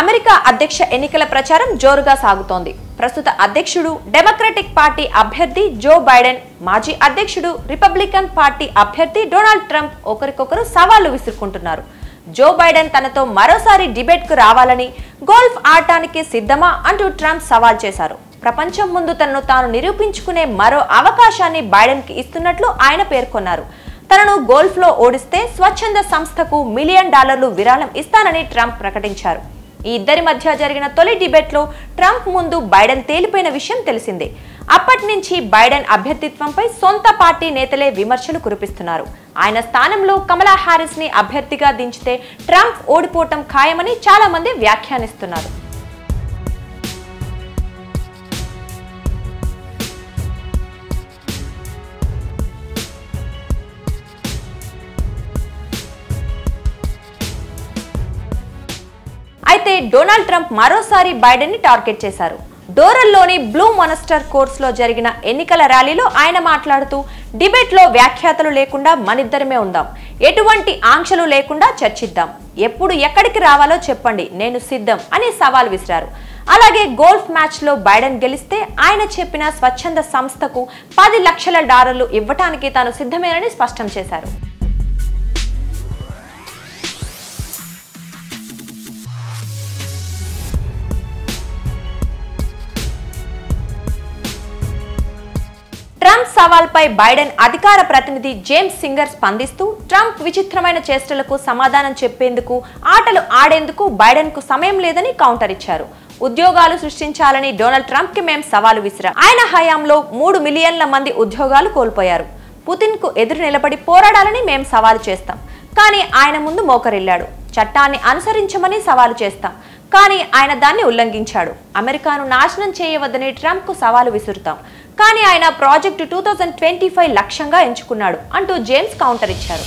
America అధ్యక్ష ఎన్నికల ప్రచారం జోరుగా సాగుతోంది ప్రస్తుత అధ్యక్షుడు డెమోక్రటిక్ పార్టీ అభ్యర్థి జో బైడెన్ మాజీ అధ్యక్షుడు రిపబ్లికన్ పార్టీ అభ్యర్థి డొనాల్డ్ ట్రంప్ ఒకరికొకరు సవాళ్లు విసురుకుంటున్నారు జో బైడెన్ తనతో మరోసారి డిబేట్ కు రావాలని గోల్ఫ్ ఆడటానికి సిద్ధమా అంటూ ట్రంప్ సవాల్ చేశారు ప్రపంచం ముందు తనను తాను నిరూపించుకునే మరో అవకాశాన్ని బైడెన్ కి ఇస్తున్నట్లు ఆయన పేర్కొన్నారు తనను గోల్ఫ్ లో ఓడిస్తే స్వచ్ఛంద సంస్థకు మిలియన్ డాలర్లు విరాళం ఇస్తానని ట్రంప్ ప్రకటించారు ఈ ఇద్దరి మధ్య జరిగిన తొలి డిబేట్ లో ట్రంప్ ముందు బైడెన్ తేలిపోయిన విషయం తెలిసిందే అప్పటి నుంచి బైడెన్ అభ్యర్థిత్వంపై సొంత పార్టీ నేతలే విమర్శలు కురిపిస్తున్నారు ఆయన స్థానంలో కమలా హారిస్ ని అభ్యర్థిగా దించితే ట్రంప్ ఓడిపోవటం ఖాయమని చాలా మంది వ్యాఖ్యానిస్తున్నారు అయితే డొనాల్డ్ ట్రంప్ మరోసారి బైడెన్ ని టార్గెట్ చేశారు డోరల్లోని బ్లూ మొనస్టర్ కోర్స్ లో జరిగిన ఎన్నికల ర్యాలీలో ఆయన మాట్లాడుతూ డిబేట్ లో వ్యాఖ్యాతలు లేకుండా మనిద్దరమే ఉందాం ఎటువంటి ఆంక్షలు లేకుండా చర్చిద్దాం ఎప్పుడు ఎక్కడికి రావాలో చెప్పండి నేను సిద్ధం అని సవాల్ విసిరారు అలాగే గోల్ఫ్ మ్యాచ్ లో బైడెన్ గెలిస్తే ఆయన చెప్పిన స్వచ్ఛంద సంస్థకు పది లక్షల డాలర్లు ఇవ్వటానికి తాను సిద్ధమేనని స్పష్టం చేశారు ట్రంప్ సవాల్పై బైడెన్ అధికార ప్రతినిధి జేమ్స్ సింగర్ స్పందిస్తూ ట్రంప్ విచిత్రమైన చేష్టలకు సమాధానం చెప్పేందుకు ఆటలు ఆడేందుకు బైడెన్ కు సమయం లేదని కౌంటర్ ఇచ్చారు ఉద్యోగాలు సృష్టించాలని డొనాల్డ్ ట్రంప్ కి మేం సవాలు విసిరా ఆయన హయాంలో మూడు మిలియన్ల మంది ఉద్యోగాలు కోల్పోయారు పుతిన్ కు ఎదురు నిలబడి పోరాడాలని మేం సవాలు చేస్తాం కానీ ఆయన ముందు మోకరిల్లాడు చట్టాన్ని అనుసరించమని సవాలు చేస్తాం కానీ ఆయన దాన్ని ఉల్లంఘించాడు అమెరికాను నాశనం చేయవద్దని ట్రంప్ కు సవాలు విసురుతాం కానీ ఆయన project two thousand twenty five లక్ష్యంగా ఎంచుకున్నాడు అంటూ జేమ్స్ కౌంటర్ ఇచ్చారు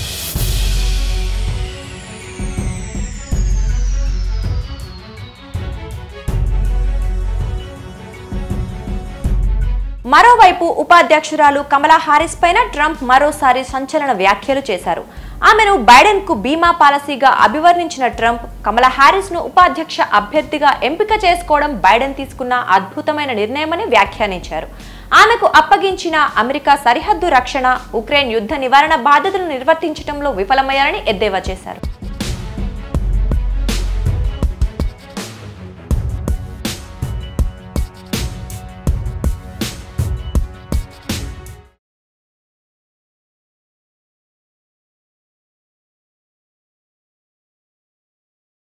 మరోవైపు ఉపాధ్యక్షురాలు కమలా హారిస్ పైన ట్రంప్ మరోసారి సంచలన వ్యాఖ్యలు చేశారు ఆమెను బైడెన్ కు బీమా పాలసీగా అభివర్ణించిన ట్రంప్ కమలా హారిస్ ను ఉపాధ్యక్ష అభ్యర్థిగా ఎంపిక చేసుకోవడం బైడెన్ తీసుకున్న అద్భుతమైన నిర్ణయమని వ్యాఖ్యానించారు ఆమెకు అప్పగించిన అమెరికా సరిహద్దు రక్షణ ఉక్రెయిన్ యుద్ధ నివారణ బాధ్యతలు నిర్వర్తించడంలో విఫలమయ్యారని ఎద్దేవా చేశారు